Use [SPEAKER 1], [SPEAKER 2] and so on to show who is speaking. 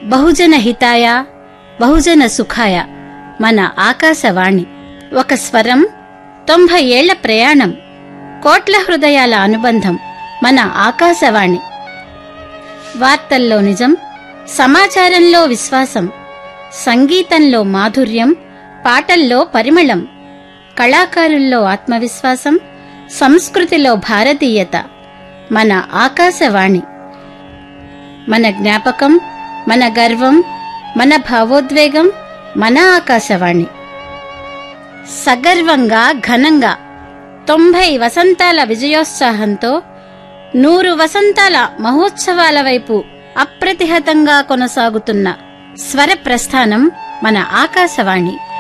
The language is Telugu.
[SPEAKER 1] బహుజన హితాయ బహుజన సుఖాయ మన ఆకాశవాణి ఒక స్వరం తొంభై ఏళ్ల ప్రయాణం కోట్ల హృదయాల అనుబంధం మన ఆకాశవాణి వార్తల్లో నిజం సమాచారంలో విశ్వాసం సంగీతంలో మాధుర్యం పాటల్లో పరిమళం కళాకారుల్లో ఆత్మవిశ్వాసం సంస్కృతిలో భారతీయత మన ఆకాశవాణి మన జ్ఞాపకం మన గర్వం మన భావోద్వేగం మన ఆకాశవాణి సగర్వంగా ఘనంగా తొంభై వసంతాల విజయోత్సాహంతో నూరు వసంతాల మహోత్సవాల వైపు అప్రతిహతంగా కొనసాగుతున్న స్వర ప్రస్థానం మన ఆకాశవాణి